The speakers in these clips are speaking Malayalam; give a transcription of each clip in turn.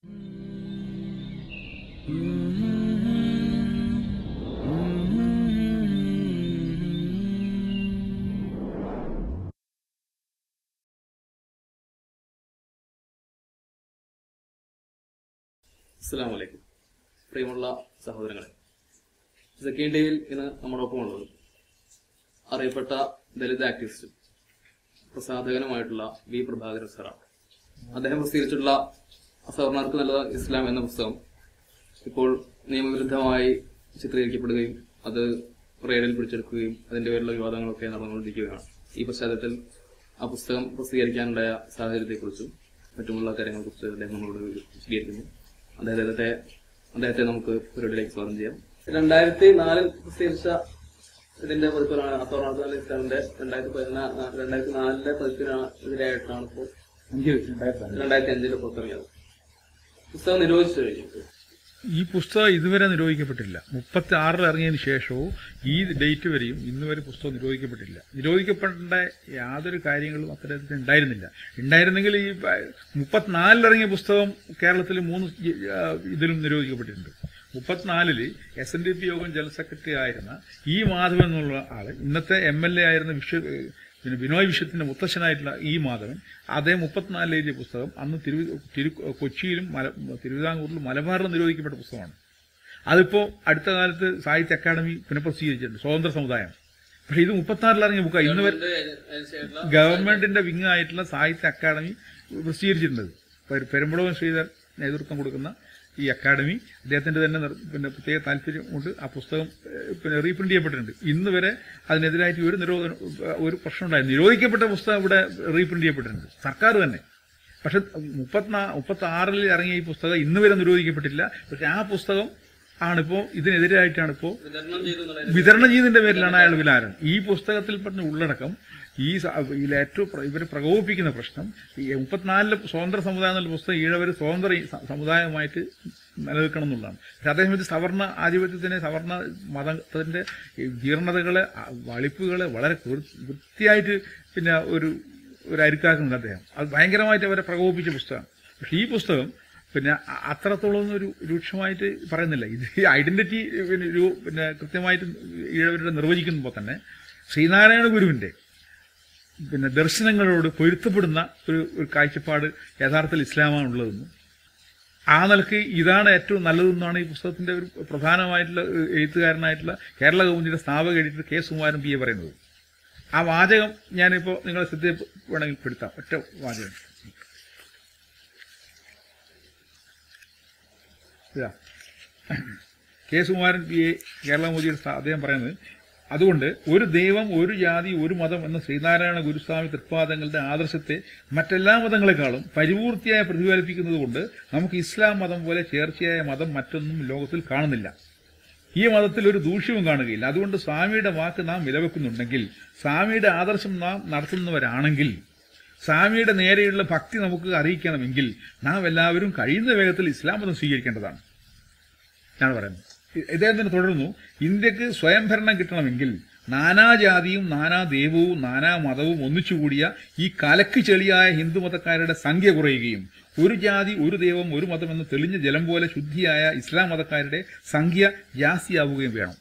അസ്സാം വലൈക്കും പ്രിയമുള്ള സഹോദരങ്ങളെ സെക്കൻഡ് ഇന്ന് നമ്മോടൊപ്പം ഉള്ളത് അറിയപ്പെട്ട ദലിത് ആക്ടിവിസ്റ്റും പ്രസാധകനുമായിട്ടുള്ള വി പ്രഭാകരൻ സാറാണ് അദ്ദേഹം പ്രസിദ്ധീകരിച്ചിട്ടുള്ള സവർണർക്ക് നല്ല ഇസ്ലാം എന്ന പുസ്തകം ഇപ്പോൾ നിയമവിരുദ്ധമായി ചിത്രീകരിക്കപ്പെടുകയും അത് റേഡിൽ പിടിച്ചെടുക്കുകയും അതിന്റെ പേരിലുള്ള വിവാദങ്ങളൊക്കെ നടന്നുകൊണ്ടിരിക്കുകയാണ് ഈ പശ്ചാത്തലത്തിൽ ആ പുസ്തകം പ്രസിദ്ധീകരിക്കാനുണ്ടായ സാഹചര്യത്തെക്കുറിച്ചും മറ്റുമുള്ള കാര്യങ്ങളെക്കുറിച്ച് അദ്ദേഹം നമ്മളോട് വിശദീകരിക്കുന്നു അദ്ദേഹത്തെ അദ്ദേഹത്തെ നമുക്ക് പരിപാടിയിലേക്ക് സ്വാഗതം ചെയ്യാം രണ്ടായിരത്തി നാലിൽ പ്രസിദ്ധീകരിച്ച ഇതിന്റെ പതിപ്പിലാണ് അത്തോറാത്ത ഇസ്ലാമിന്റെ രണ്ടായിരത്തി പതിനാല് രണ്ടായിരത്തി നാലിലെ പതിപ്പിനാണ് എതിരായിട്ടാണ് ഇപ്പോൾ രണ്ടായിരത്തി അഞ്ചില് പുറത്തിറങ്ങിയത് പുസ്തകം നിരോധിച്ചു കഴിഞ്ഞു ഈ പുസ്തകം ഇതുവരെ നിരോധിക്കപ്പെട്ടില്ല മുപ്പത്തി ആറിൽ ഇറങ്ങിയതിന് ശേഷവും ഈ ഡേറ്റ് വരെയും ഇന്ന് വരെ പുസ്തകം നിരോധിക്കപ്പെട്ടില്ല നിരോധിക്കപ്പെടേണ്ട യാതൊരു കാര്യങ്ങളും അത്തരത്തിൽ ഉണ്ടായിരുന്നില്ല ഉണ്ടായിരുന്നെങ്കിൽ ഈ മുപ്പത്തിനാലിൽ ഇറങ്ങിയ പുസ്തകം കേരളത്തിൽ മൂന്ന് ജി- ആ, ഇതിലും നിരോധിക്കപ്പെട്ടിട്ടുണ്ട് മുപ്പത്തിനാലില് എസ് എൻ ഡി പി യോഗം ജനറൽ സെക്രട്ടറി ആയിരുന്ന ഇ മാധവൻ എന്നുള്ള ആള് ഇന്നത്തെ എം എൽ എ ആയിരുന്ന വിശ്വ പിന്നെ ബിനോയ് വിശ്വത്തിന്റെ മുത്തശ്ശനായിട്ടുള്ള ഇ മാധവൻ അദ്ദേഹം മുപ്പത്തിനാലിൽ എഴുതിയ പുസ്തകം അന്ന് തിരു തിരു കൊച്ചിയിലും മല തിരുവിതാംകൂറിലും മലബാറിലും നിരോധിക്കപ്പെട്ട പുസ്തകമാണ് അതിപ്പോ അടുത്ത കാലത്ത് സാഹിത്യ അക്കാദമി പുനഃപ്രസിദ്ധീകരിച്ചിട്ടുണ്ട് സ്വതന്ത്ര സമുദായം പക്ഷെ ഇത് മുപ്പത്തിനാറിൽ ഇറങ്ങിയ ബുക്കാണ് ഇന്ന് വരെ ഗവൺമെന്റിന്റെ വിങ് ആയിട്ടുള്ള സാഹിത്യ അക്കാദമി പ്രസിദ്ധീകരിച്ചിട്ടുണ്ട് പെര- പെരുമ്പളവൻ ശ്രീധർ നേതൃത്വം കൊടുക്കുന്ന ഈ അക്കാദമി അദ്ദേഹത്തിന്റെ തന്നെ നിർ- പിന്നെ പ്രത്യേക താല്പര്യം കൊണ്ട് ആ പുസ്തകം ഏഹ്, പിന്നെ റീപ്രിന്റ് ചെയ്യപ്പെട്ടിട്ടുണ്ട് ഇന്ന് വരെ അതിനെതിരായിട്ട് ഒരു നിരോധനം ഏഹ്, ഒരു പ്രശ്നം ഉണ്ടായി നിരോധിക്കപ്പെട്ട പുസ്തകം ഇവിടെ റീപ്രിന്റ് ചെയ്യപ്പെട്ടിട്ടുണ്ട് സർക്കാർ തന്നെ പക്ഷെ മുപ്പത്തിനാ മുപ്പത്തി ആറിൽ ഇറങ്ങിയ ഈ പുസ്തകം ഇന്ന് വരെ നിരോധിക്കപ്പെട്ടില്ല പക്ഷെ ആ പുസ്തകം ആണിപ്പോ ഇതിനെതിരായിട്ടാണ് ഇപ്പോൾ വിതരണം ചെയ്തു എന്നുള്ള വിതരണം ചെയ്തതിന്റെ പേരിലാണ് അയാൾ വിലാരം ഈ പുസ്തകത്തിൽ പറഞ്ഞ ഉള്ളടക്കം ഈ സ- ഇതിൽ ഏറ്റവും പ്ര- ഇവരെ പ്രകോപിപ്പിക്കുന്ന പ്രശ്നം ഈ മുപ്പത്തിനാലില് സ്വതന്ത്ര സമുദായം എന്നുള്ള പുസ്തകം ഈഴവർ സ്വതന്ത്ര ഈ സ- സമുദായമായിട്ട് നിലനിൽക്കണം എന്നുള്ളതാണ് പക്ഷെ അദ്ദേഹം ഇത് സവർണ ആധിപത്യത്തിനെ സവർണ മതത്തിന്റെ ഈ ജീർണതകളെ അ- വളിപ്പുകളെ വളരെ വൃ- വൃത്തിയായിട്ട് പിന്നെ ഒരു ഒരു അരുക്കാക്കുന്നുണ്ട് അദ്ദേഹം അത് ഭയങ്കരമായിട്ട് അവരെ പ്രകോപിപ്പിച്ച പുസ്തകമാണ് പക്ഷെ ഈ പുസ്തകം പിന്നെ അ- അത്രത്തോളം ഒന്നും ഒരു രൂക്ഷമായിട്ട് പറയുന്നില്ല ഇത് ഈ ഐഡന്റിറ്റി പിന്നെ ഒരു പിന്നെ കൃത്യമായിട്ട് ഈഴവരുടെ നിർവചിക്കുമ്പോൾ തന്നെ ശ്രീനാരായണ ഗുരുവിന്റെ പിന്നെ ദർശനങ്ങളോട് പൊരുത്തപ്പെടുന്ന ഒരു ഒരു കാഴ്ചപ്പാട് യഥാർത്ഥത്തിൽ ഇസ്ലാമാണ് ഉള്ളതെന്നും ആ നിലക്ക് ഇതാണ് ഏറ്റവും നല്ലതെന്നാണ് ഈ പുസ്തകത്തിന്റെ ഒരു പ്രധാനമായിട്ടുള്ള ഒരു എഴുത്തുകാരനായിട്ടുള്ള കേരള കൗമുദിയുടെ സ്ഥാപക editor K Sukumaran P A പറയുന്നത് ആ വാചകം ഞാനിപ്പോൾ നിങ്ങളെ ശ്രദ്ധ വേണമെങ്കിൽ പെടുത്താം ഒറ്റ വാചകം ഇതാ K Sukumaran P A Kerala മോദിയുടെ സ്ഥാ- അദ്ദേഹം പറയുന്നത് അതുകൊണ്ട് ഒരു ദൈവം ഒരു ജാതി ഒരു മതം എന്ന ശ്രീനാരായണ ഗുരുസ്വാമി തൃപ്പാദങ്ങളുടെ ആദർശത്തെ മറ്റെല്ലാ മതങ്ങളെക്കാളും പരിപൂർത്തിയായി പ്രതിഫലിപ്പിക്കുന്നത് കൊണ്ട് നമുക്ക് ഇസ്ലാം മതം പോലെ ചേർച്ചയായ മതം മറ്റൊന്നും ലോകത്തിൽ കാണുന്നില്ല ഈ മതത്തിൽ ഒരു ദൂഷ്യവും കാണുകയില്ല അതുകൊണ്ട് സ്വാമിയുടെ വാക്ക് നാം വിലവെക്കുന്നുണ്ടെങ്കിൽ സ്വാമിയുടെ ആദർശം നാം നടത്തുന്നവരാണെങ്കിൽ സ്വാമിയുടെ നേരെയുള്ള ഭക്തി നമുക്ക് അറിയിക്കണമെങ്കിൽ നാം എല്ലാവരും കഴിയുന്ന വേഗത്തിൽ ഇസ്ലാം മതം സ്വീകരിക്കേണ്ടതാണ് ഞാൻ പറയുന്നത് ഇ- ഇദ്ദേഹത്തിന് തുടർന്നു ഇന്ത്യക്ക് സ്വയംഭരണം കിട്ടണമെങ്കിൽ നാനാജാതിയും നാനാ ദൈവവും നാനാ മതവും ഒന്നിച്ചുകൂടിയ ഈ കലക്ക് ചെളിയായ ഹിന്ദുമതക്കാരുടെ സംഖ്യ കുറയുകയും ഒരു ജാതി ഒരു ദൈവം ഒരു മതം എന്ന തെളിഞ്ഞ ജലം പോലെ ശുദ്ധിയായ ഇസ്ലാം മതക്കാരുടെ സംഖ്യ ജാസ്തിയാവുകയും വേണം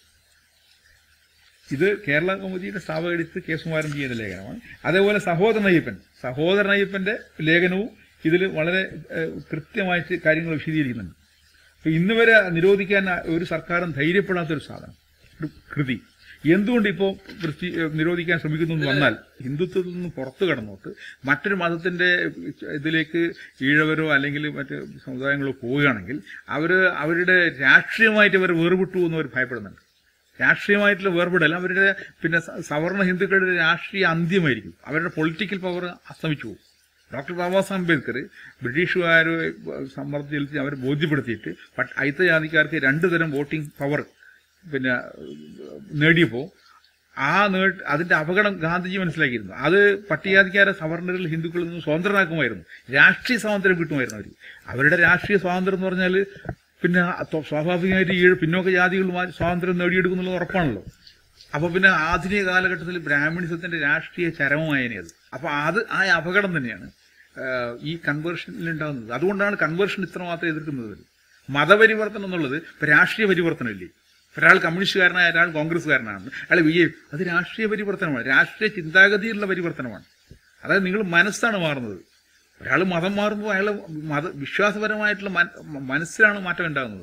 ഇത് കേരള കൗമുദിയുടെ സ്ഥാപക എഡിറ്റ് കെ സുമാരൻ ചെയ്യുന്ന ലേഖനമാണ് അതേപോലെ സഹോദരൻ അയ്യപ്പൻ സഹോദരൻ അയ്യപ്പന്റെ ലേഖനവും ഇതിൽ വളരെ ഏഹ്, കൃത്യമായിട്ട് കാര്യങ്ങൾ വിശദീകരിക്കുന്നുണ്ട് അപ്പൊ ഇന്ന് വരെ നിരോധിക്കാൻ ഒരു സർക്കാരും ധൈര്യപ്പെടാത്തൊരു സാധനം ഒരു കൃതി എന്തുകൊണ്ട് ഇപ്പോൾ വൃത്തി നിരോധിക്കാൻ ശ്രമിക്കുന്നു എന്ന് വന്നാൽ ഹിന്ദുത്വത്തിൽ നിന്ന് പുറത്തു കടന്നോട്ട് മറ്റൊരു മതത്തിന്റെ ഇതിലേക്ക് ഈഴവരോ അല്ലെങ്കിൽ മറ്റ് സമുദായങ്ങളോ പോവുകയാണെങ്കിൽ അവർ അവരുടെ രാഷ്ട്രീയമായിട്ട് അവർ വേർപെട്ടു എന്ന് അവർ ഭയപ്പെടുന്നുണ്ട് രാഷ്ട്രീയമായിട്ടുള്ള വേർപെടൽ അവരുടെ പിന്നെ സ- സവർണ ഹിന്ദുക്കളുടെ രാഷ്ട്രീയ അന്ത്യമായിരിക്കും അവരുടെ പൊളിറ്റിക്കൽ പവർ അസ്തമിച്ചു പോകും ഡോക്ടർ ബാബാ സാഹേബ് അംബേദ്കർ ബ്രിട്ടീഷുകാരെ സമ്മർദ്ദം ചെലുത്തി അവരെ ബോധ്യപ്പെടുത്തിയിട്ട് പട്ട് അയിത്ത ജാതിക്കാർക്ക് രണ്ടു തരം വോട്ടിംഗ് പവർ പിന്നെ നേടിയപ്പോൾ ആ നേ അതിന്റെ അപകടം ഗാന്ധിജി മനസ്സിലാക്കിയിരുന്നു അത് പട്ടികജാതിക്കാരെ സവർണരിൽ ഹിന്ദുക്കളിൽ നിന്ന് സ്വതന്ത്രനാക്കുമായിരുന്നു രാഷ്ട്രീയ സ്വാതന്ത്ര്യം കിട്ടുമായിരുന്നു അവർ അവരുടെ രാഷ്ട്രീയ സ്വാതന്ത്ര്യം എന്ന് പറഞ്ഞാൽ പിന്നെ ത്വ- സ്വാഭാവികമായിട്ട് ഈ പിന്നോക്ക ജാതികളുമായി സ്വാതന്ത്ര്യം നേടിയെടുക്കുന്നുള്ളത് ഉറപ്പാണല്ലോ അപ്പൊ പിന്നെ ആധുനിക കാലഘട്ടത്തിൽ ബ്രാഹ്മണിസത്തിന്റെ രാഷ്ട്രീയ ചരമമായനെ അത് അപ്പൊ അത് ആ അപകടം തന്നെയാണ് ഏഹ്, ഈ കൺവേർഷനിൽ ഉണ്ടാകുന്നത് അതുകൊണ്ടാണ് കൺവേർഷൻ ഇത്രമാത്രം എതിർക്കുന്നത് മതപരിവർത്തനം എന്നുള്ളത് ഇപ്പൊ രാഷ്ട്രീയ പരിവർത്തനമില്ലേ ഇപ്പൊ ഒരാൾ കമ്മ്യൂണിസ്റ്റുകാരനായ ഒരാൾ കോൺഗ്രസ്സുകാരനാണ് അയാൾ ബി ജെ അത് രാഷ്ട്രീയ പരിവർത്തനമാണ് രാഷ്ട്രീയ ചിന്താഗതിയിലുള്ള പരിവർത്തനമാണ് അതായത് നിങ്ങൾ മനസ്സാണ് മാറുന്നത് ഒരാൾ മതം മാറുമ്പോൾ അയാൾ മത വിശ്വാസപരമായിട്ടുള്ള മന- മനസ്സിലാണ് മാറ്റം ഉണ്ടാകുന്നത്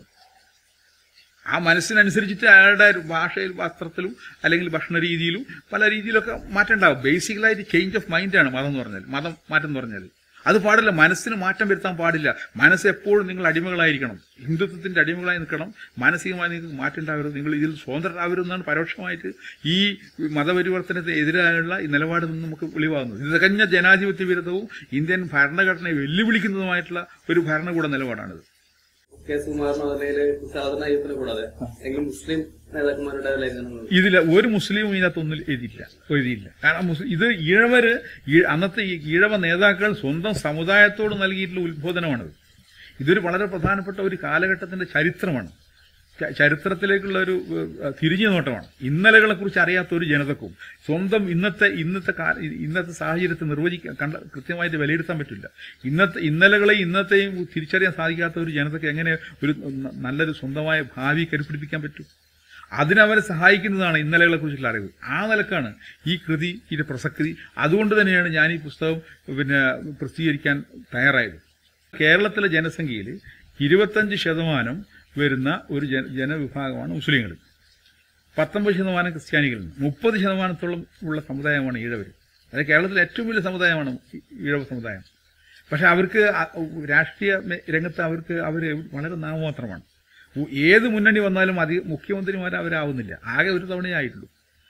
ആ മനസ്സിനനുസരിച്ചിട്ട് അയാളുടെ ഒരു ഭാഷയിൽ വസ്ത്രത്തിലും അല്ലെങ്കിൽ ഭക്ഷണ രീതിയിലും പല രീതിയിലൊക്കെ മാറ്റം ഉണ്ടാകും ബേസിക്കലായിട്ട് ചേഞ്ച് ഓഫ് മൈൻഡാണ് മതം എന്ന് പറഞ്ഞാൽ മതം മാറ്റം എന്ന് പറഞ്ഞാൽ അത് പാടില്ല മനസ്സിന് മാറ്റം വരുത്താൻ പാടില്ല മനസ്സ് എപ്പോഴും നിങ്ങൾ അടിമകളായിരിക്കണം ഹിന്ദുത്വത്തിന്റെ അടിമകളായി നിൽക്കണം മാനസികമായി നിങ്ങൾക്ക് മാറ്റം ഉണ്ടാവരുത് നിങ്ങൾ ഇതിൽ സ്വതന്ത്രരാവരുതെന്നാണ് പരോക്ഷമായിട്ട് ഈ മതപരിവർത്തനത്തിന് എതിരായുള്ള ഈ നിലപാടിൽ നിന്ന് നമുക്ക് വെളിവാകുന്നത് ഇത് തികഞ്ഞ ജനാധിപത്യ വിരുദ്ധവും ഇന്ത്യൻ ഭരണഘടനയെ വെല്ലുവിളിക്കുന്നതുമായിട്ടുള്ള ഒരു ഭരണകൂട നിലപാടാണിത് കെ സുകുമാരനോ അല്ലെങ്കിൽ സാധാരണ അയ്യപ്പനെ കൂടാതെ എങ്കിലും മുസ്ലിം നേതാക്കന്മാരുടെ ലേഖനങ്ങൾ ഇതിൽ ഒരു മുസ്ലിമും ഇതിനകത്തൊന്നും എഴുതിയില്ല എഴുതിയില്ല കാരണം മുസ്ലിം ഇത് ഈഴവര് ഈ- അന്നത്തെ ഈ ഈഴവ നേതാക്കൾ സ്വന്തം സമുദായത്തോട് നൽകിയിട്ടുള്ള ഉത്ബോധനമാണിത് ഇതൊരു വളരെ പ്രധാനപ്പെട്ട ഒരു കാലഘട്ടത്തിന്റെ ചരിത്രമാണ് ച- ചരിത്രത്തിലേക്കുള്ള ഒരു ഏഹ്, തിരിഞ്ഞു നോട്ടമാണ് ഇന്നലകളെ കുറിച്ച് അറിയാത്ത ഒരു ജനതക്കും സ്വന്തം ഇന്നത്തെ ഇന്നത്തെ കാ- ഇന്നത്തെ സാഹചര്യത്തെ നിർവചിക്കാൻ കണ്ട കൃത്യമായിട്ട് വിലയിരുത്താൻ പറ്റില്ല ഇന്നത്തെ ഇന്നലകളെയും ഇന്നത്തെയും തിരിച്ചറിയാൻ സാധിക്കാത്ത ഒരു ജനതയ്ക്ക് എങ്ങനെ ഒരു ന- നല്ലൊരു സ്വന്തമായ ഭാവി കരുപിടിപ്പിക്കാൻ പറ്റും അതിനവരെ സഹായിക്കുന്നതാണ് ഇന്നലകളെ കുറിച്ചുള്ള അറിവ് ആ നിലക്കാണ് ഈ കൃതി ഇതിന്റെ പ്രസക്തി അതുകൊണ്ട് തന്നെയാണ് ഞാൻ ഈ പുസ്തകം പിന്നെ പ്രസിദ്ധീകരിക്കാൻ തയ്യാറായത് കേരളത്തിലെ ജനസംഖ്യയിൽ ഇരുപത്തഞ്ച് ശതമാനം വരുന്ന ഒരു ജന ജനവിഭാഗമാണ് മുസ്ലിങ്ങൾ പത്തൊമ്പത് ശതമാനം ക്രിസ്ത്യാനികളുണ്ട് മുപ്പത് ശതമാനത്തോളം ഉള്ള സമുദായമാണ് ഈഴവർ അതായത് കേരളത്തിലെ ഏറ്റവും വലിയ സമുദായമാണ് ഈ ഈഴവ സമുദായം പക്ഷെ അവർക്ക് ആ- രാഷ്ട്രീയ മേ- രംഗത്ത് അവർക്ക് അവർ വളരെ നാമമാത്രമാണ് ഉ- ഏത് മുന്നണി വന്നാലും അധിക മുഖ്യമന്ത്രിമാർ അവരാവുന്നില്ല ആകെ ഒരു തവണയേ ആയിട്ടുള്ളൂ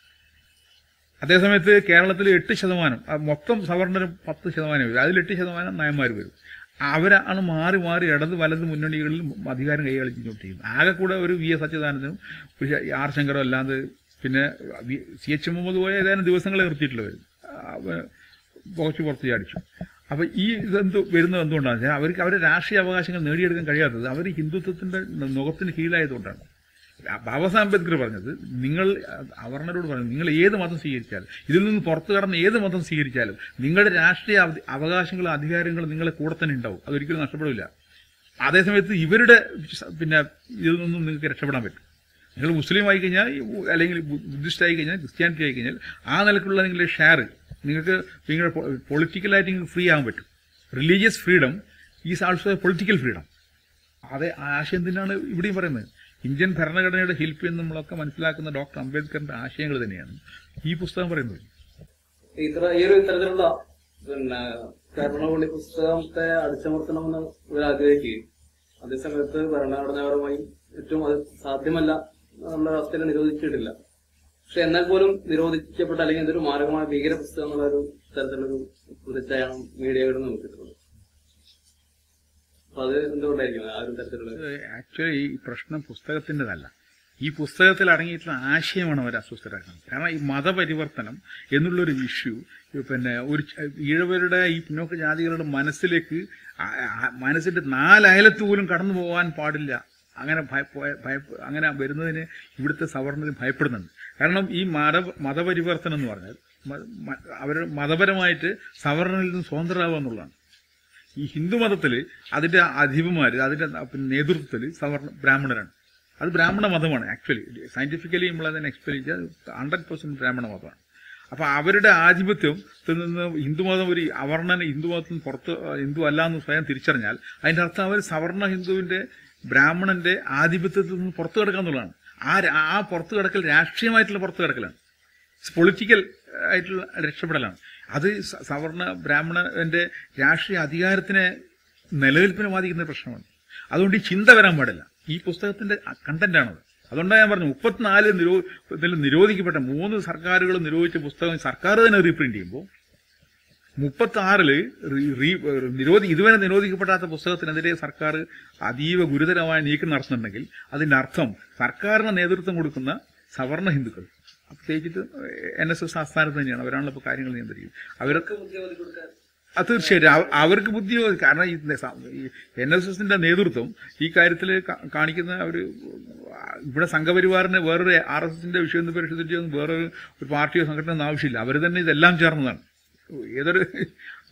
അതേസമയത്ത് കേരളത്തിൽ എട്ട് ശതമാനം ആ മൊത്തം സവർണരും പത്ത് ശതമാനം വരും അതിൽ എട്ട് ശതമാനം നയന്മാർ വരും അവരാണ് മാറി മാറി ഇടത് വലത് മുന്നണികളിൽ അധികാരം കൈകാളിച്ചുകൊണ്ടിരിക്കുന്നത് ആകെ കൂടെ ഒരു വി എസ് അച്യുതാനന്ദനും ഒരു ആർ ശങ്കറും അല്ലാതെ പിന്നെ വി- സി എച്ച് മുഹമ്മദ് പോയ ഏതാനും ദിവസങ്ങളെ നിർത്തിയിട്ടുള്ളവർ പുകച്ചു പുറത്ത് ചാടിച്ചു അപ്പൊ ഈ ഇതെന്ത് വരുന്നത് എന്തുകൊണ്ടാണ് വെച്ചാൽ അവർക്ക് അവരുടെ രാഷ്ട്രീയ അവകാശങ്ങൾ നേടിയെടുക്കാൻ കഴിയാത്തത് അവർ ഹിന്ദുത്വത്തിന്റെ മുഖത്തിന് കീഴിലായതുകൊണ്ടാണ് ബാബാ സാഹേബ് അംബേദ്കർ പറഞ്ഞത് നിങ്ങൾ അവർണരോട് പറഞ്ഞു നിങ്ങൾ ഏത് മതം സ്വീകരിച്ചാലും ഇതിൽ നിന്ന് പുറത്തു കടന്ന് ഏത് മതം സ്വീകരിച്ചാലും നിങ്ങളുടെ രാഷ്ട്രീയ അവ- അവകാശങ്ങളും അധികാരങ്ങളും നിങ്ങളെ കൂടെ തന്നെ ഉണ്ടാവും അതൊരിക്കലും നഷ്ടപ്പെടില്ല അതേസമയത്ത് ഇവരുടെ സ- പിന്നെ ഇതിൽ നിന്നും നിങ്ങൾക്ക് രക്ഷപ്പെടാൻ പറ്റും നിങ്ങൾ മുസ്ലിം ആയി കഴിഞ്ഞാൽ അല്ലെങ്കിൽ ബു- ബുദ്ധിസ്റ്റ് ആയി കഴിഞ്ഞാൽ ക്രിസ്ത്യാനിറ്റി ആയി കഴിഞ്ഞാൽ ആ നിലക്കുള്ള നിങ്ങളുടെ ഷെയർ നിങ്ങൾക്ക് നിങ്ങളുടെ പൊളിറ്റിക്കലായിട്ട് നിങ്ങൾക്ക് ഫ്രീ ആകാൻ പറ്റും religious freedom is also a political freedom അതെ ആ ആശയം തന്നെയാണ് ഇവിടെയും പറയുന്നത് ഇന്ത്യൻ ഭരണഘടനയുടെ ഹിൽപ്പ് എന്ന് നമ്മളൊക്കെ മനസ്സിലാക്കുന്ന ഡോക്ടർ അംബേദ്കറിന്റെ ആശയങ്ങൾ തന്നെയാണ് ഈ പുസ്തകം പറയുന്നത് ഇത്ര ഈ ഒരു ഇത്തരത്തിലുള്ള പിന്നെ ഭരണകൂടി പുസ്തകത്തെ അടിച്ചമർത്തണമെന്ന് ഇവർ ആഗ്രഹിക്കുകയും അതേസമയത്ത് ഭരണഘടനാപരമായി ഏറ്റവും അത് സാധ്യമല്ല നമ്മുടെ അവസ്ഥയിൽ നിരോധിച്ചിട്ടില്ല പക്ഷെ എന്നാൽ പോലും നിരോധിക്കപ്പെട്ട അല്ലെങ്കിൽ ഇതൊരു മാരകമായ ഭീകര പുസ്തകം എന്നുള്ള ഒരു തരത്തിലൊരു പ്രതിച്ഛായാണ് മീഡിയകളിൽ നമുക്ക് കിട്ടുന്നത് അപ്പൊ അത് എന്തുകൊണ്ടായിരിക്കും ആ ഒരു തരത്തിലുള്ള ആക്ച്വലി ഈ പ്രശ്നം പുസ്തകത്തിൻ്റെതല്ല ഈ പുസ്തകത്തിൽ അടങ്ങിയിട്ടുള്ള ആശയമാണ് അവർ അസ്വസ്ഥരാക്കുന്നത് കാരണം ഈ മതപരിവർത്തനം എന്നുള്ളൊരു ഇഷ്യൂ പിന്നെ ഒരു ച- ഈഴവരുടെ ഈ പിന്നോക്ക ജാതികളുടെ മനസ്സിലേക്ക് ആ- ആ- മനസ്സിന്റെ നാലയലത്ത് പോലും കടന്നു പോകാൻ പാടില്ല അങ്ങനെ ഭയ- ഭയ- ഭയ- അങ്ങനെ വരുന്നതിന് ഇവിടുത്തെ സവർണർ ഭയപ്പെടുന്നുണ്ട് കാരണം ഈ മത മതപരിവർത്തനം എന്ന് പറഞ്ഞാൽ അവർ മതപരമായിട്ട് സവർണരിൽ നിന്ന് സ്വതന്ത്രരാകുക എന്നുള്ളതാണ് ഈ ഹിന്ദുമതത്തിൽ അതിന്റെ അധിപന്മാര് അതിന്റെ പിന്നെ നേതൃത്വത്തിൽ സവർണ ബ്രാഹ്മണരാണ് അത് ബ്രാഹ്മണ മതമാണ് ആക്ച്വലി സയന്റിഫിക്കലി നമ്മൾ അതിനെ എക്സ്പ്ലെയിൻ ചെയ്താൽ ഹൺഡ്രഡ് പെർസെന്റ് ബ്രാഹ്മണ മതമാണ് അപ്പൊ അവരുടെ ആധിപത്യത്തിൽ നിന്ന് ഹിന്ദുമതം ഒരു അവർണന ഹിന്ദുമതത്തിൽ നിന്ന് പുറത്ത് ഹിന്ദു അല്ല എന്ന് സ്വയം തിരിച്ചറിഞ്ഞാൽ അതിന്റെ അർത്ഥം അവർ സവർണ ഹിന്ദുവിന്റെ ബ്രാഹ്മണന്റെ ആധിപത്യത്തിൽ നിന്ന് പുറത്തു കിടക്കാന്നുള്ളതാണ് ആ രാ- ആ പുറത്തു കിടക്കൽ രാഷ്ട്രീയമായിട്ടുള്ള പുറത്തു കിടക്കലാണ് പൊളിറ്റിക്കൽ ആയിട്ടുള്ള രക്ഷപ്പെടലാണ് അത് സ- സവർണ ബ്രാഹ്മണന്റെ രാഷ്ട്രീയ അധികാരത്തിനെ നിലനിൽപ്പിനെ ബാധിക്കുന്ന ഒരു പ്രശ്നമാണ് അതുകൊണ്ട് ഈ ചിന്ത വരാൻ പാടില്ല ഈ പുസ്തകത്തിന്റെ കണ്ടന്റ് ആണത് അതുകൊണ്ടാണ് ഞാൻ പറഞ്ഞു മുപ്പത്തിനാല് നിരോ ഇതിൽ നിരോധിക്കപ്പെട്ട മൂന്ന് സർക്കാരുകൾ നിരോധിച്ച പുസ്തകം സർക്കാർ തന്നെ റീപ്രിന്റ് ചെയ്യുമ്പോൾ മുപ്പത്തി ആറില് നിരോധി ഇതുവരെ നിരോധിക്കപ്പെടാത്ത പുസ്തകത്തിനെതിരെ സർക്കാർ അതീവ ഗുരുതരമായ നീക്കം നടത്തുന്നുണ്ടെങ്കിൽ അതിന്റെ അർത്ഥം സർക്കാരിന് നേതൃത്വം കൊടുക്കുന്ന സവർണ ഹിന്ദുക്കൾ പ്രത്യേകിച്ചിട്ട് എൻ എസ് എസ് ആസ്ഥാനത്ത് തന്നെയാണ് അവരാണല്ലോ ഇപ്പോൾ കാര്യങ്ങൾ നിയന്ത്രിക്കുന്നത് അവരൊക്കെ ബുദ്ധിമുട്ടി കൊടുക്കാൻ അത് തീർച്ചയായിട്ടും അവ- അവർക്ക് ബുദ്ധി കാരണം ഈ എൻ എസ് എസിന്റെ നേതൃത്വം ഈ കാര്യത്തിൽ കാണിക്കുന്ന ഒരു ഇവിടെ സംഘപരിവാറിന് വേറൊരു ആർ എസ് എസിന്റെ വിഷയം പരിശോധിച്ചൊന്നും വേറൊരു ഒരു പാർട്ടിയോ സംഘടനയോ ഒന്നും ആവശ്യമില്ല അവർ തന്നെ ഇതെല്ലാം ചേർന്നതാണ് ഏതൊരു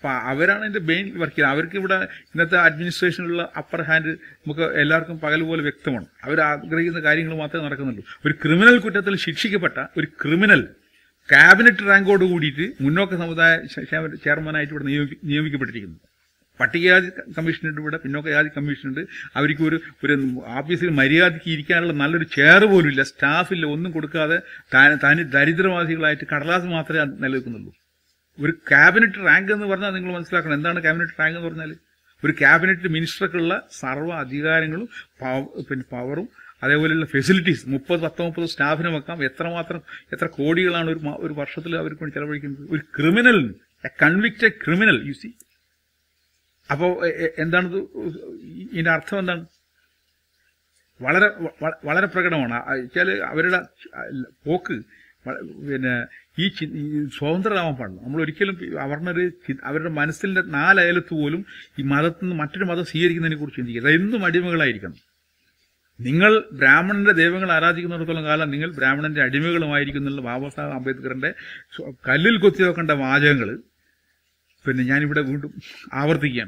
അപ്പൊ അവരാണ് ഇതിന്റെ മെയിൻ വർക്ക് ചെയ്യുന്നത് അവർക്ക് ഇവിടെ ഇന്നത്തെ അഡ്മിനിസ്ട്രേഷനിലുള്ള അപ്പർ ഹാൻഡ് നമുക്ക് എല്ലാവർക്കും പകൽ പോലെ വ്യക്തമാണ് അവർ ആഗ്രഹിക്കുന്ന കാര്യങ്ങൾ മാത്രമേ നടക്കുന്നുള്ളൂ ഒരു ക്രിമിനൽ കുറ്റത്തിൽ ശിക്ഷിക്കപ്പെട്ട ഒരു ക്രിമിനൽ ക്യാബിനറ്റ് റാങ്കോട് കൂടിയിട്ട് മുന്നോക്ക സമുദായ ശ- ശ- ചെയർമാനായിട്ട് ഇവിടെ നിയമി- നിയമിക്കപ്പെട്ടിരിക്കുന്നു പട്ടികജാതി കമ്മീഷനുണ്ട് ഇവിടെ പിന്നോക്ക ജാതി കമ്മീഷനുണ്ട് അവർക്ക് ഒരു ഒരു ഓഫീസിൽ മര്യാദയ്ക്ക് ഇരിക്കാനുള്ള നല്ലൊരു ചെയർ പോലും ഇല്ല സ്റ്റാഫില്ല ഒന്നും കൊടുക്കാതെ താൻ- തനി ദരിദ്രവാസികളായിട്ട് കടലാസ് മാത്രമേ നിലനിൽക്കുന്നുള്ളൂ ഒരു ക്യാബിനറ്റ് റാങ്ക് എന്ന് പറഞ്ഞാൽ നിങ്ങൾ മനസ്സിലാക്കണം എന്താണ് ക്യാബിനറ്റ് റാങ്ക് എന്ന് പറഞ്ഞാൽ ഒരു ക്യാബിനറ്റ് മിനിസ്റ്റർക്കുള്ള സർവ്വ അധികാരങ്ങളും പവ- പിന്നെ പവറും അതേപോലെയുള്ള ഫെസിലിറ്റീസ് മുപ്പത് പത്ത് മുപ്പത് സ്റ്റാഫിനെ വെക്കാം എത്രമാത്രം എത്ര കോടികളാണ് ഒരു മാ- ഒരു വർഷത്തിൽ അവർക്ക് വേണ്ടി ചെലവഴിക്കുന്നത് ഒരു criminal convicted criminal you see അപ്പോൾ എന്താണിത് ഇതിന്റെ അർത്ഥം എന്താണ് വളരെ വ- വളരെ പ്രകടമാണ് വെച്ചാൽ അവരുടെ പോക്ക് വ- പിന്നെ ഈ ചി- ഈ സ്വതന്ത്രരാവാൻ പാടില്ല നമ്മൾ ഒരിക്കലും അവരുടെ ഒരു ചി- അവരുടെ മനസ്സിന്റെ നാലയലത്ത് പോലും ഈ മതത്തിൽ നിന്ന് മറ്റൊരു മതം സ്വീകരിക്കുന്നതിനെ കുറിച്ച് ചിന്തിക്കുക എന്നും അടിമകളായിരിക്കണം നിങ്ങൾ ബ്രാഹ്മണന്റെ ദൈവങ്ങൾ ആരാധിക്കുന്നിടത്തോളം കാലം നിങ്ങൾ ബ്രാഹ്മണന്റെ അടിമകളുമായിരിക്കും എന്നുള്ള ബാബാ സാഹേബ് അംബേദ്കറിന്റെ സ്വ- കല്ലിൽ കൊത്തി വെക്കേണ്ട വാചകങ്ങൾ പിന്നെ ഞാനിവിടെ വീണ്ടും ആവർത്തിക്കുകയാണ്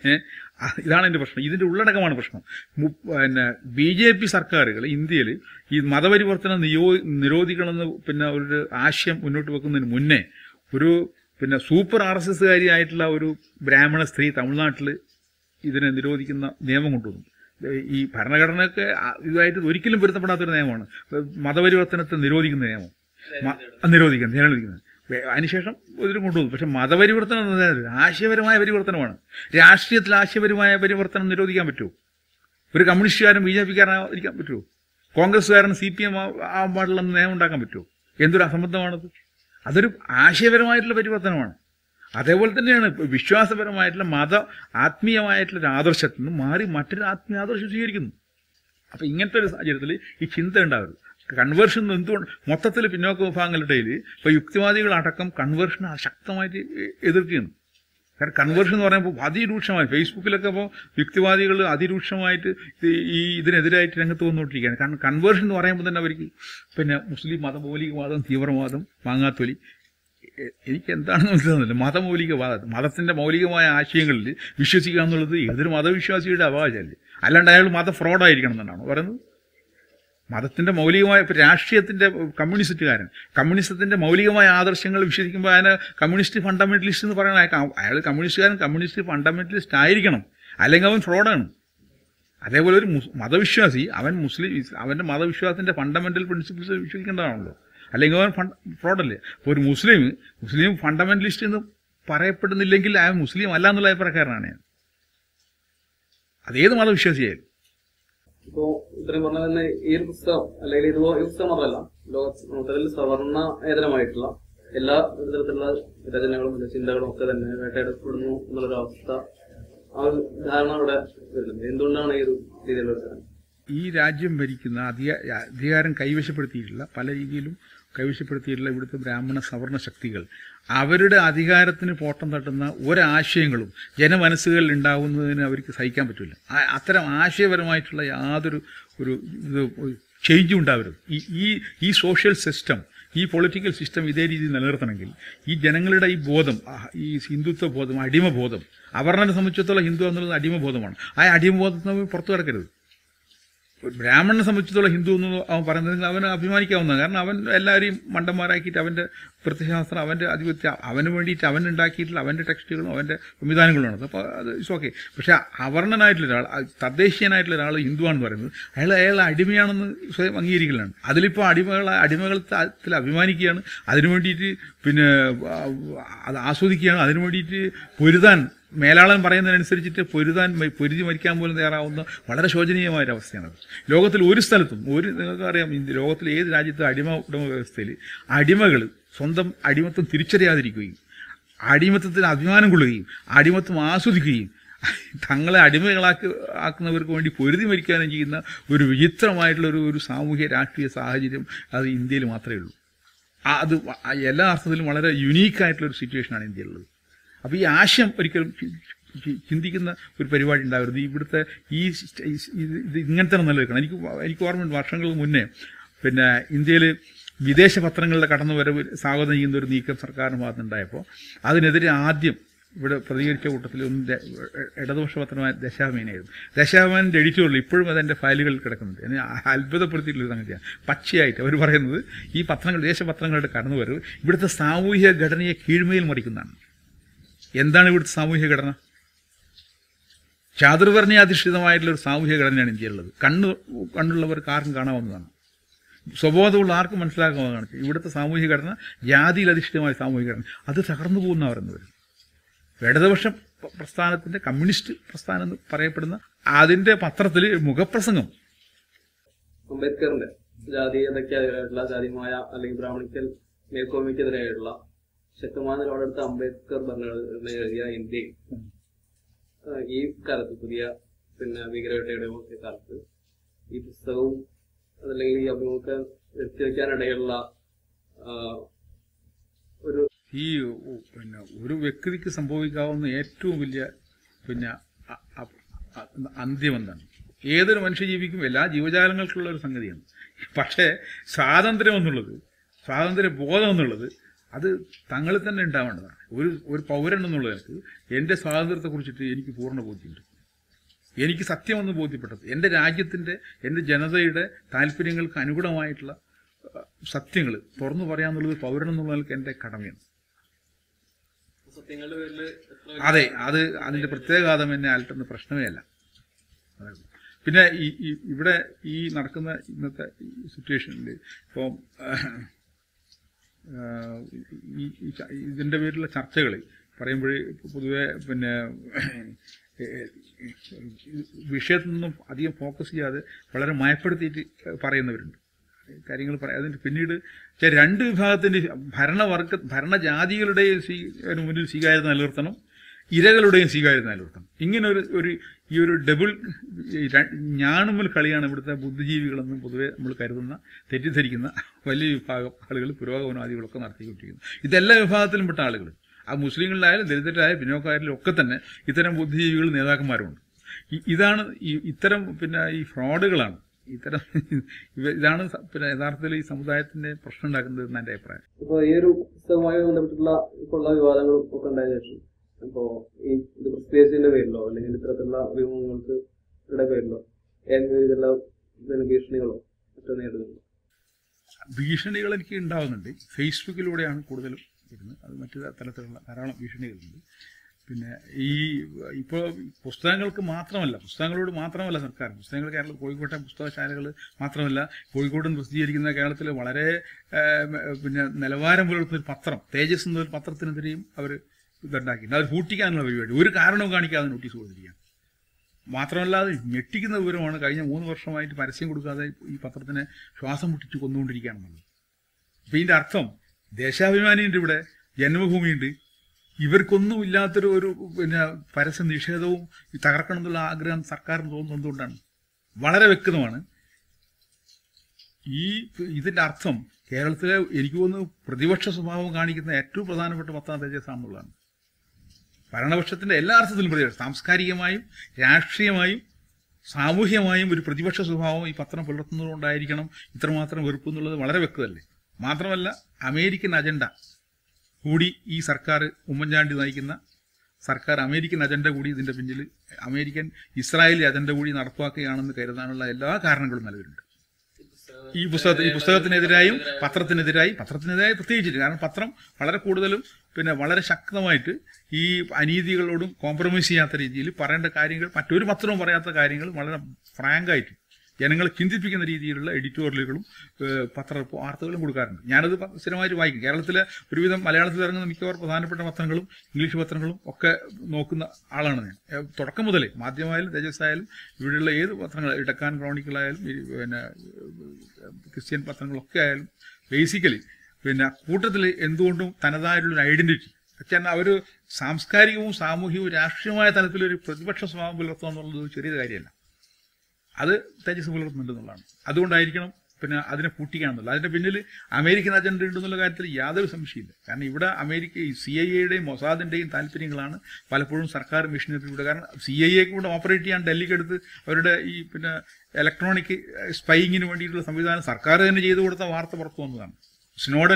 ഇതാണ് എൻ്റെ പ്രശ്നം ഇതിന്റെ ഉള്ളടക്കമാണ് പ്രശ്നം മു- പിന്നെ ബി ജെ പി സർക്കാരുകൾ ഇന്ത്യയിൽ ഈ മതപരിവർത്തനം നിയോ നിരോധിക്കണമെന്ന് പിന്നെ ഒരു ആശയം മുന്നോട്ട് വെക്കുന്നതിന് മുന്നേ ഒരു പിന്നെ സൂപ്പർ ആർ എസ് എസ്സുകാരിയായിട്ടുള്ള ഒരു ബ്രാഹ്മണ സ്ത്രീ തമിഴ്നാട്ടിൽ ഇതിനെ നിരോധിക്കുന്ന നിയമം കൊണ്ടുവന്നു ഈ ഭരണഘടനയൊക്കെ ആ- ഇതുമായിട്ട് ഒരിക്കലും പൊരുത്തപ്പെടാത്തൊരു നിയമമാണ് മതപരിവർത്തനത്തെ നിരോധിക്കുന്ന നിയമം മ- നിരോധിക്കുന്നത് നിരോധിക്കുന്നത് വേ- അതിനുശേഷം ഇതിൽ കൊണ്ടുവന്നു പക്ഷെ മതപരിവർത്തനം എന്ന് പറഞ്ഞാൽ ആശയപരമായ പരിവർത്തനമാണ് രാഷ്ട്രീയത്തിൽ ആശയപരമായ പരിവർത്തനം നിരോധിക്കാൻ പറ്റുമോ ഒരു കമ്മ്യൂണിസ്റ്റുകാരൻ ബി ജെ പിക്കാരനായിരിക്കാൻ പറ്റുമോ കോൺഗ്രസ്സുകാരൻ സി പി എം ആവാൻ പാടില്ല നിയമം ഉണ്ടാക്കാൻ പറ്റുമോ എന്തൊരു അസംബന്ധമാണത് അതൊരു ആശയപരമായിട്ടുള്ള പരിവർത്തനമാണ് അതേപോലെ തന്നെയാണ് ഇപ്പൊ വിശ്വാസപരമായിട്ടുള്ള മത ആത്മീയമായിട്ടുള്ള ഒരു ആദർശത്തിൽ നിന്ന് മാറി മറ്റൊരു ആത്മീയ ആദർശം സ്വീകരിക്കുന്നു അപ്പൊ ഇങ്ങനത്തെ ഒരു സാഹചര്യത്തിൽ ഈ ചിന്ത ഉണ്ടാവരുത് കൺവേർഷൻ എന്തുകൊണ്ട് മൊത്തത്തിൽ പിന്നോക്ക വിഭാഗങ്ങളുടെ ഇടയിൽ ഇപ്പൊ യുക്തിവാദികളടക്കം കൺവേർഷൻ ശക്തമായിട്ട് എ- എതിർക്കുകയാണ് കാരണം കൺവേർഷൻ എന്ന് പറയുമ്പോൾ അതിരൂക്ഷമായി ഫേസ്ബുക്കിലൊക്കെ ഇപ്പോൾ യുക്തിവാദികൾ അതിരൂക്ഷമായിട്ട് ഈ- ഈ ഇതിനെതിരായിട്ട് രംഗത്ത് വന്നുകൊണ്ടിരിക്കുകയാണ് കാരണം കൺവേർഷൻ എന്ന് പറയുമ്പോൾ തന്നെ അവർക്ക് പിന്നെ മുസ്ലിം മതമൗലികവാദം തീവ്രവാദം മാങ്ങാത്തൊലി എ- എനിക്ക് എന്താണെന്ന് മനസ്സിലാകുന്നില്ല മതമൗലികവാദം മതത്തിന്റെ മൗലികമായ ആശയങ്ങളിൽ വിശ്വസിക്കുക എന്നുള്ളത് ഏതൊരു മതവിശ്വാസിയുടെ അവകാശമല്ലേ അല്ലാണ്ട് അയാൾ മത ഫ്രോഡായിരിക്കണം എന്നാണോ പറയുന്നത് മതത്തിന്റെ മൗലികമായ ഇപ്പൊ രാഷ്ട്രീയത്തിന്റെ കമ്മ്യൂണിസ്റ്റുകാരൻ കമ്മ്യൂണിസത്തിന്റെ മൗലികമായ ആദർശങ്ങൾ വിശ്വസിക്കുമ്പോൾ അയാൾ കമ്മ്യൂണിസ്റ്റ് ഫണ്ടമെന്റലിസ്റ്റ് എന്ന് പറയുന്ന അയാൾ- അയാൾ കമ്മ്യൂണിസ്റ്റുകാരൻ കമ്മ്യൂണിസ്റ്റ് ഫണ്ടമെന്റലിസ്റ്റ് ആയിരിക്കണം അല്ലെങ്കിൽ അവൻ ഫ്രോഡാണ് അതേപോലെ ഒരു മുസ്- മതവിശ്വാസി അവൻ മുസ്ലിം അവന്റെ മതവിശ്വാസത്തിന്റെ ഫണ്ടമെന്റൽ പ്രിൻസിപ്പിൾസ് വിശ്വസിക്കേണ്ടതാണല്ലോ അല്ലെങ്കിൽ അവൻ ഫണ്ട് ഫ്രോഡല്ലേ അപ്പോൾ ഒരു മുസ്ലിം മുസ്ലിം ഫണ്ടമെന്റലിസ്റ്റ് എന്ന് പറയപ്പെടുന്നില്ലെങ്കിൽ അവൻ മുസ്ലിം അല്ല എന്നുള്ള അഭിപ്രായക്കാരനാണ് ഞാൻ അതേത് മതവിശ്വാസിയായാലും ഇപ്പോ ഇത്രയും പറഞ്ഞ തന്നെ ഈ ഒരു പുസ്തകം അല്ലെങ്കിൽ ഇത് ഈ പുസ്തകം മാത്രമല്ല ലോക മൊത്തത്തിൽ സവർണേതരമായിട്ടുള്ള എല്ലാ തരത്തിലുള്ള രചനകളും ചിന്തകളും ഒക്കെ തന്നെ വേട്ടയാടപ്പെടുന്നു എന്നുള്ളൊരു അവസ്ഥ ആ ഒരു ധാരണ ഇവിടെ വരുന്നുണ്ട് എന്തുകൊണ്ടാണ് ഈ ഒരു രീതിയിലുള്ള ഒരു ധാരണ ഈ രാജ്യം ഭരിക്കുന്ന അധിക അധികാരം കൈവശപ്പെടുത്തിയിട്ടുള്ള പല രീതിയിലും കൈവശപ്പെടുത്തിയിട്ടുള്ള ഇവിടുത്തെ ബ്രാഹ്മണ സവർണ ശക്തികൾ അവരുടെ അധികാരത്തിന് പോട്ടം തട്ടുന്ന ഒരാശയങ്ങളും ജനമനസ്സുകളിൽ ഉണ്ടാവുന്നതിന് അവർക്ക് സഹിക്കാൻ പറ്റില്ല അത്തരം ആശയപരമായിട്ടുള്ള യാതൊരു ഒരു ഇത് ചേഞ്ചും ഉണ്ടാവരുത് ഈ ഈ ഈ സോഷ്യൽ സിസ്റ്റം ഈ പൊളിറ്റിക്കൽ സിസ്റ്റം ഇതേ രീതിയിൽ നിലനിർത്തണമെങ്കിൽ ഈ ജനങ്ങളുടെ ഈ ബോധം ആ, ഈ ഹിന്ദുത്വ ബോധം അടിമബോധം അവർണനെ സംബന്ധിച്ചിടത്തോളം ഹിന്ദു എന്നുള്ളത് അടിമബോധമാണ് ആ അടിമബോധത്തിന് പുറത്തു കിടക്കരുത് ഒരു ബ്രാഹ്മണനെ സംബന്ധിച്ചിടത്തോളം ഹിന്ദു എന്ന് അവൻ പറയുന്നത് അവന് അഭിമാനിക്കാവുന്നതാണ് കാരണം അവൻ എല്ലാവരെയും മണ്ടന്മാരാക്കിയിട്ട് അവന്റെ പ്രത്യശാസ്ത്രം അവന്റെ ആധിപത്യം അവന് വേണ്ടിയിട്ട് അവൻ ഉണ്ടാക്കിയിട്ടുള്ള അവന്റെ ടെക്സ്റ്റുകളും അവന്റെ സംവിധാനങ്ങളുമാണ് അപ്പോൾ അത് ഇറ്റ്സ് ഓക്കെ പക്ഷെ അവർണനായിട്ടുള്ള ഒരാൾ ആ തദ്ദേശീയനായിട്ടുള്ള ഒരാൾ ഹിന്ദുവാണെന്ന് പറയുന്നത് അയാൾ അയാൾ അടിമയാണെന്ന് സ്വയം അംഗീകരിക്കലാണ് അതിലിപ്പോൾ അടിമകൾ അടിമകളത്തിൽ അഭിമാനിക്കുകയാണ് അതിനു വേണ്ടിയിട്ട് പിന്നെ ആ, അത് ആസ്വദിക്കുകയാണ് അതിനു വേണ്ടിയിട്ട് പൊരുതാൻ മേലാളൻ പറയുന്നതിനനുസരിച്ചിട്ട് പൊരുതാൻ മ- പൊരുതി മരിക്കാൻ പോലും തയ്യാറാവുന്ന വളരെ ശോചനീയമായ ഒരു അവസ്ഥയാണ് ലോകത്തിൽ ഒരു സ്ഥലത്തും ഒരു നിങ്ങൾക്ക് അറിയാം ഇന്ത്യ ലോകത്തിൽ ഏത് രാജ്യത്തും അടിമ ഉടമ വ്യവസ്ഥയിൽ അടിമകൾ സ്വന്തം അടിമത്വം തിരിച്ചറിയാതിരിക്കുകയും അടിമത്തത്തിന് അഭിമാനം കൊള്ളുകയും അടിമത്വം ആസ്വദിക്കുകയും തങ്ങളെ അടിമകളാക്കി ആക്കുന്നവർക്ക് വേണ്ടി പൊരുതി മരിക്കാനും ചെയ്യുന്ന ഒരു വിചിത്രമായിട്ടുള്ള ഒരു ഒരു സാമൂഹ്യ രാഷ്ട്രീയ സാഹചര്യം അത് ഇന്ത്യയിൽ മാത്രമേ ഉള്ളൂ ആ, അത് വ- ആ എല്ലാ അർത്ഥത്തിലും വളരെ യുണീക്കായിട്ടുള്ള ഒരു സിറ്റുവേഷനാണ് ഇന്ത്യയിലുള്ളത് അപ്പോൾ ഈ ആശയം ഒരിക്കലും ചി- ചി- ചിന്തിക്കുന്ന ഒരു പരിപാടി ഉണ്ടാവരുത് ഇവിടുത്തെ ഈ സ്റ്റ- ഈ സ് ഇത് ഇത് ഇങ്ങനെ തന്നെ നിലനിൽക്കണം എനിക്ക് വ- എനിക്ക് ഓർമ്മയുണ്ട് വർഷങ്ങൾക്ക് മുന്നേ പിന്നെ ഇന്ത്യയിൽ വിദേശ പത്രങ്ങളുടെ കടന്നുവരവ് സ്വാഗതം ചെയ്യുന്ന ഒരു നീക്കം സർക്കാരിന് ഭാഗത്തുണ്ടായപ്പോൾ അതിനെതിരെ ആദ്യം ഇവിടെ പ്രതികരിച്ച കൂട്ടത്തിൽ ഒന്ന് ദ- ഇടതുപക്ഷ പത്രമായ ദശാമേനായിരുന്നു ദശാമേൻ്റെ എഡിറ്റോറിയൽ ഇപ്പോഴും അതെൻ്റെ ഫയലുകളിൽ കിടക്കുന്നുണ്ട് എന്നെ അത്ഭുതപ്പെടുത്തിയിട്ടുള്ള ഒരു സംഗതിയാണ് പച്ചയായിട്ട് അവർ പറയുന്നത് ഈ പത്രങ്ങൾ ദേശപത്രങ്ങളുടെ കടന്നുവരവ് ഇവിടുത്തെ സാമൂഹിക ഘടനയെ കീഴ്മയിൽ മറിക്കുന്നതാണ് എന്താണ് ഇവിടുത്തെ സാമൂഹിക ഘടന ചാതുർവർണ്ണയാധിഷ്ഠിതമായിട്ടുള്ള ഒരു സാമൂഹിക ഘടനയാണ് ഇന്ത്യയിലുള്ളത് കണ്ണ് കണ്ണുള്ളവർക്ക് ആർക്കും കാണാവുന്നതാണ് സ്വബോധമുള്ള ആർക്കും മനസ്സിലാക്കാവുന്നതാണ് ഇവിടുത്തെ സാമൂഹിക ഘടന ജാതിയിൽ അധിഷ്ഠിതമായ സാമൂഹിക ഘടന അത് തകർന്നു പോകുന്ന പറയുന്നത് ഇടതുപക്ഷ പ- പ്രസ്ഥാനത്തിന്റെ കമ്മ്യൂണിസ്റ്റ് പ്രസ്ഥാനം എന്ന് പറയപ്പെടുന്ന അതിന്റെ പത്രത്തിൽ മുഖപ്രസംഗം അംബേദ്കറിന്റെ ജാതീയതയ്ക്കെതിരായിട്ടുള്ള ജാതിമായ അല്ലെങ്കിൽ ബ്രാഹ്മണിക്കൽ മേൽക്കോമിക്കെതിരായിട്ടുള്ള ശക്തമായ നിലപാടെടുത്ത അംബേദ്കർ ഭരണഘടന എഴുതിയ ഇന്ത്യയിൽ ആ, ഈ കാലത്ത് പുതിയ പിന്നെ ഭീകരവേട്ടയുടെ ഒക്കെ കാലത്ത് ഈ പുസ്തകവും അതല്ലെങ്കിൽ ഈ അഭിമുഖം എത്തിവെക്കാനിടയുള്ള ആ, ഒരു ഈ ഉ- പിന്നെ ഒരു വ്യക്തിക്ക് സംഭവിക്കാവുന്ന ഏറ്റവും വലിയ പിന്നെ അ- അ- അ- അന്ത്യം എന്താണ് ഏതൊരു മനുഷ്യജീവിക്കും എല്ലാ ജീവജാലങ്ങൾക്കുള്ള ഒരു സംഗതിയാണ് പക്ഷേ സ്വാതന്ത്ര്യം എന്നുള്ളത് സ്വാതന്ത്ര്യ ബോധം എന്നുള്ളത് അത് തങ്ങളിൽ തന്നെ ഉണ്ടാവേണ്ടതാണ് ഒരു ഒരു പൗരൻ എന്നുള്ള നിലക്ക് എൻ്റെ സ്വാതന്ത്ര്യത്തെക്കുറിച്ചിട്ട് എനിക്ക് പൂർണ്ണ ബോധ്യമുണ്ട് എനിക്ക് സത്യമെന്ന് ബോധ്യപ്പെട്ടത് എൻ്റെ രാജ്യത്തിൻ്റെ എൻ്റെ ജനതയുടെ താല്പര്യങ്ങൾക്ക് അനുകൂലമായിട്ടുള്ള സത്യങ്ങൾ തുറന്നു പറയാന്നുള്ളത് പൗരൻ എന്നുള്ള നിലക്ക് എൻ്റെ കടമയാണ് സത്യങ്ങളുടെ പേരിൽ എത്ര അതെ അത് അതിന്റെ പ്രത്യേകത എന്നെ അലട്ടുന്ന പ്രശ്നമേ അല്ല അതെ. പിന്നെ ഈ ഈ- ഇവിടെ ഈ നടക്കുന്ന ഇന്നത്തെ സിറ്റുവേഷനിൽ ഇപ്പം ഈ ഈ ച- ഇതിന്റെ പേരിലുള്ള ചർച്ചകൾ പറയുമ്പോൾ പൊതുവെ പിന്നെ ഏഹ്, വിഷയത്തിൽ നിന്നും അധികം ഫോക്കസ് ചെയ്യാതെ വളരെ മയപ്പെടുത്തിയിട്ട് പറയുന്നവരുണ്ട് കാര്യങ്ങൾ പറയാം അതിന് പിന്നീട് ചെ- രണ്ട് വിഭാഗത്തിന്റെ ഭരണവർഗ ഭരണജാതികളുടെയും സ്വീ- ഒരു മുന്നിൽ സ്വീകാര്യത നിലനിർത്തണം ഇരകളുടെയും സ്വീകാര്യത നിലനിർത്തണം ഇങ്ങനെ ഒരു ഒരു ഈ ഒരു ഡബിൾ ഈ ര- ഞാണുമ്മൽ കളിയാണ് ഇവിടുത്തെ ബുദ്ധിജീവികളെന്നും പൊതുവെ നമ്മൾ കരുതുന്ന തെറ്റിദ്ധരിക്കുന്ന വലിയ വിഭാഗം ആളുകൾ പുരോഗമനവാദികളൊക്കെ നടത്തിക്കൊണ്ടിരിക്കുന്നു ഇതെല്ലാ വിഭാഗത്തിലും പെട്ട ആളുകൾ ആ മുസ്ലിങ്ങളിലായാലും ദരിദ്രരായാലും പിന്നോക്കായാലും ഒക്കെ തന്നെ ഇത്തരം ബുദ്ധിജീവികൾ നേതാക്കന്മാരുണ്ട് ഇ- ഇതാണ് ഈ ഇത്തരം പിന്നെ ഈ ഫ്രോഡുകളാണ് ഇത്തരം ഇവ- ഇതാണ് സ- പിന്നെ യഥാർത്ഥത്തിൽ ഈ സമുദായത്തിന്റെ പ്രശ്നം ഉണ്ടാക്കുന്നത് എന്ന് എൻ്റെ അഭിപ്രായം ഇപ്പൊ ഈ ഒരു പുസ്തകവുമായി ബന്ധപ്പെട്ടുള്ള ഇപ്പോൾ ഉള്ള വിവാദങ്ങളും ഒക്കെ ഉണ്ടായ ശേഷം ഇപ്പോ ഈ ഇത് പ്രസിദ്ധീകരിച്ചതിന്റെ പേരിലോ അല്ലെങ്കിൽ ഇത്തരത്തിലുള്ള അഭിമുഖങ്ങൾക്ക് യുടെ പേരിലോ ഏതെങ്കിലും രീതിയിലുള്ള പിന്നെ ഭീഷണികളോ മറ്റോ നേരിടുന്നുണ്ടോ ഭീഷണികൾ എനിക്ക് ഉണ്ടാവുന്നുണ്ട് ഫേസ്ബുക്കിലൂടെയാണ് കൂടുതലും വരുന്നത് അത് മറ്റു തരത്തിലുള്ള ധാരാളം ഭീഷണികളുണ്ട് പിന്നെ ഈ ഇപ്പോൾ പുസ്തകങ്ങൾക്ക് മാത്രമല്ല പുസ്തകങ്ങളോട് മാത്രമല്ല സർക്കാർ പുസ്തകങ്ങൾ കേരള കോഴിക്കോട്ടെ പുസ്തകശാലകൾ മാത്രമല്ല കോഴിക്കോട് നിന്ന് പ്രസിദ്ധീകരിക്കുന്ന കേരളത്തിൽ വളരെ ഏം, പിന്നെ നിലവാരം പുലർത്തുന്ന ഒരു പത്രം തേജസ് എന്നൊരു പത്രത്തിനെതിരെയും അവർ ഇതുണ്ടാക്കിയിട്ടുണ്ട് അത് പൂട്ടിക്കാനുള്ള പരിപാടി ഒരു കാരണവും കാണിക്കാതെ നോട്ടീസ് കൊടുത്തിരിക്കുകയാണ് മാത്രമല്ല അത് ഞെട്ടിക്കുന്ന വിവരമാണ് കഴിഞ്ഞ മൂന്ന് വർഷമായിട്ട് പരസ്യം കൊടുക്കാതെ ഈ പത്രത്തിനെ ശ്വാസം മുട്ടിച്ച് കൊന്നുകൊണ്ടിരിക്കുകയാണെന്നുള്ളത് അപ്പൊ ഇതിന്റെ അർത്ഥം ദേശാഭിമാനിയുണ്ട് ഇവിടെ ജന്മഭൂമിയുണ്ട് ഇവർക്കൊന്നും ഇല്ലാത്തൊരു ഒരു പിന്നെ പരസ്യ നിഷേധവും ഈ തകർക്കണം എന്നുള്ള ആഗ്രഹം സർക്കാരിന് തോന്നുന്നത് എന്തുകൊണ്ടാണ് വളരെ വ്യക്തമാണ് ഈ ഇതിന്റെ അർത്ഥം കേരളത്തിലെ എനിക്ക് തോന്നുന്നു പ്രതിപക്ഷ സ്വഭാവം കാണിക്കുന്ന ഏറ്റവും പ്രധാനപ്പെട്ട പത്രം തേജസ്സാണെന്നുള്ളതാണ് ഭരണപക്ഷത്തിന്റെ എല്ലാ അർത്ഥത്തിലും പ്രതിപക്ഷം സാംസ്കാരികമായും രാഷ്ട്രീയമായും സാമൂഹ്യമായും ഒരു പ്രതിപക്ഷ സ്വഭാവം ഈ പത്രം പുലർത്തുന്നതുകൊണ്ടായിരിക്കണം ഇത്രമാത്രം വെറുപ്പ് എന്നുള്ളത് വളരെ വ്യക്തമല്ലേ മാത്രമല്ല അമേരിക്കൻ അജണ്ട കൂടി ഈ സർക്കാർ ഉമ്മൻചാണ്ടി നയിക്കുന്ന സർക്കാർ അമേരിക്കൻ അജണ്ട കൂടി ഇതിന്റെ പിന്നിൽ അമേരിക്കൻ ഇസ്രായേലി അജണ്ട കൂടി നടപ്പാക്കുകയാണെന്ന് കരുതാനുള്ള എല്ലാ കാരണങ്ങളും നിലവിലുണ്ട് ഈ പുസ്തകത്തിൽ ഈ പുസ്തകത്തിനെതിരായും പത്രത്തിനെതിരായി പത്രത്തിനെതിരായി പ്രത്യേകിച്ചിട്ട് കാരണം പത്രം വളരെ കൂടുതലും പിന്നെ വളരെ ശക്തമായിട്ട് ഈ അനീതികളോടും കോംപ്രമൈസ് ചെയ്യാത്ത രീതിയിൽ പറയേണ്ട കാര്യങ്ങൾ മറ്റൊരു പത്രവും പറയാത്ത കാര്യങ്ങൾ വളരെ ഫ്രാങ്കായിട്ട് ജനങ്ങളെ ചിന്തിപ്പിക്കുന്ന രീതിയിലുള്ള എഡിറ്റോറിയലുകളും ഏഹ്, പത്ര വാർത്തകളും കൊടുക്കാറുണ്ട് ഞാനത് പ- സ്ഥിരമായിട്ട് വായിക്കും കേരളത്തിലെ ഒരുവിധം മലയാളത്തിൽ ഇറങ്ങുന്ന മിക്കവാറും പ്രധാനപ്പെട്ട പത്രങ്ങളും ഇംഗ്ലീഷ് പത്രങ്ങളും ഒക്കെ നോക്കുന്ന ആളാണ് ഞാൻ ഏഹ്, തുടക്കം മുതലേ മാധ്യമമായാലും തേജസ് ആയാലും ഇവിടെയുള്ള ഏത് പത്രങ്ങൾ ഡക്കാൻ ക്രോണിക്കിളായാലും ഈ പിന്നെ ഏഹ്, ക്രിസ്ത്യൻ പത്രങ്ങളൊക്കെ ആയാലും ബേസിക്കലി പിന്നെ കൂട്ടത്തിൽ എന്തുകൊണ്ടും തനതായിട്ടുള്ളൊരു ഐഡന്റിറ്റി വെച്ചാൽ അവർ സാംസ്കാരികവും സാമൂഹികവും രാഷ്ട്രീയമായ തലത്തിലൊരു പ്രതിപക്ഷ സ്വഭാവം പുലർത്തുക എന്നുള്ളത് ഒരു ചെറിയ കാര്യമല്ല അത് തേജസ് പുലർത്തുന്നുണ്ട് എന്നുള്ളതാണ് അതുകൊണ്ടായിരിക്കണം പിന്നെ അതിനെ പൂട്ടിക്കാണെന്നുള്ളത് അതിന്റെ പിന്നിൽ അമേരിക്കൻ അജണ്ട ഉണ്ടെന്നുള്ള കാര്യത്തിൽ യാതൊരു സംശയമില്ല കാരണം ഇവിടെ അമേരിക്ക ഈ സി ഐ എയുടെയും മൊസാദിന്റെയും താല്പര്യങ്ങളാണ് പലപ്പോഴും സർക്കാർ മിഷനറിയിലൂടെ കാരണം സി ഐ എക്ക് കൂടെ ഓപ്പറേറ്റ് ചെയ്യാൻ ഡൽഹിക്ക് അടുത്ത് അവരുടെ ഈ പിന്നെ ഇലക്ട്രോണിക് സ്പൈയിങ്ങിന് വേണ്ടിയിട്ടുള്ള സംവിധാനം സർക്കാർ തന്നെ ചെയ്തു കൊടുത്ത വാർത്ത പുറത്തു വന്നതാണ് സ്നോഡൻ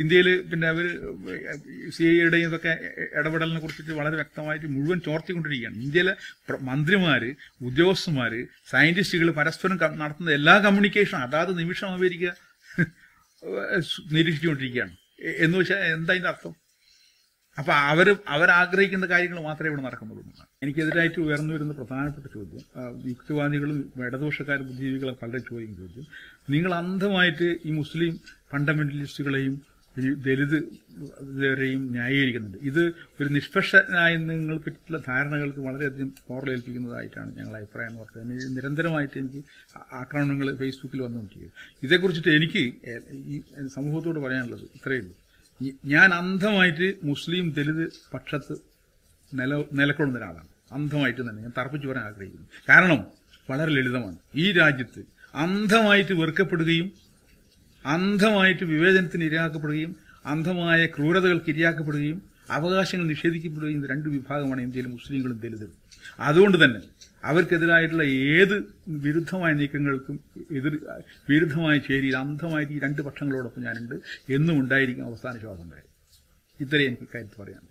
ഇന്ത്യയിൽ പിന്നെ അവർ സി ഐയുടെയും ഇതൊക്കെ ഇടപെടലിനെ കുറിച്ചിട്ട് വളരെ വ്യക്തമായിട്ട് മുഴുവൻ ചോർത്തിക്കൊണ്ടിരിക്കുകയാണ് ഇന്ത്യയിലെ പ്ര- മന്ത്രിമാര് ഉദ്യോഗസ്ഥന്മാര് സയന്റിസ്റ്റുകൾ പരസ്പരം ക- നടത്തുന്ന എല്ലാ കമ്മ്യൂണിക്കേഷനും അതാത് നിമിഷം അമേരിക്ക നിരീക്ഷിച്ചുകൊണ്ടിരിക്കുകയാണ് എ- എന്ന് വെച്ചാൽ എന്താ ഇതിന്റെ അർത്ഥം അപ്പൊ അവർ അവരാഗ്രഹിക്കുന്ന കാര്യങ്ങൾ മാത്രമേ ഇവിടെ നടക്കുന്നുള്ളൂ എന്നാണ്. എനിക്കെതിരായിട്ട് ഉയർന്നു വരുന്ന പ്രധാനപ്പെട്ട ചോദ്യം ആ, യുക്തിവാദികളും ഇടതുപക്ഷക്കാരും ബുദ്ധിജീവികളും പലരും ചോദിക്കുന്ന ചോദ്യം നിങ്ങൾ അന്ധമായിട്ട് ഈ മുസ്ലിം ഫണ്ടമെന്റലിസ്റ്റുകളെയും ഈ ദലിത് ഇവരെയും ന്യായീകരിക്കുന്നുണ്ട് ഇത് ഒരു നിഷ്പക്ഷനായ നിങ്ങളെ പറ്റിയുള്ള ധാരണകൾക്ക് വളരെയധികം പോറലേൽപ്പിക്കുന്നതായിട്ടാണ് ഞങ്ങളുടെ അഭിപ്രായം എന്ന് പറഞ്ഞത് ഇത് നിരന്തരമായിട്ട് എനിക്ക് ആ- ആക്രമണങ്ങൾ ഫേസ്ബുക്കിൽ വന്നുകൊണ്ടിരിക്കുക ഇതേക്കുറിച്ചിട്ട് എനിക്ക് എ- ഈ സമൂഹത്തോട് പറയാനുള്ളത് ഇത്രയേ ഉള്ളൂ ഈ- ഞാൻ അന്ധമായിട്ട് മുസ്ലിം ദലിത് പക്ഷത്ത് നില നിലകൊള്ളുന്ന ഒരാളാണ് അന്ധമായിട്ട് തന്നെ ഞാൻ തർപ്പിച്ചു പറയാൻ ആഗ്രഹിക്കുന്നു കാരണം വളരെ ലളിതമാണ് ഈ രാജ്യത്ത് അന്ധമായിട്ട് വെറുക്കപ്പെടുകയും അന്ധമായിട്ട് വിവേചനത്തിന് ഇരയാക്കപ്പെടുകയും അന്ധമായ ക്രൂരതകൾക്ക് ഇരയാക്കപ്പെടുകയും അവകാശങ്ങൾ നിഷേധിക്കപ്പെടുകയും ചെയ്യുന്ന രണ്ട് വിഭാഗമാണ് ഇന്ത്യയിലെ മുസ്ലിങ്ങളും ദലിതരും അതുകൊണ്ട് തന്നെ അവർക്കെതിരായിട്ടുള്ള ഏത് വിരുദ്ധമായ നീക്കങ്ങൾക്കും എതിർ വിരുദ്ധമായ ചേരിയിൽ അന്ധമായിട്ട് ഈ രണ്ട് പക്ഷങ്ങളോടൊപ്പം ഞാനുണ്ട് എന്നും ഉണ്ടായിരിക്കും അവസാന ശ്വാസം വരെ ഇത്രയും എനിക്ക് കാര്യത്തിൽ പറയാൻ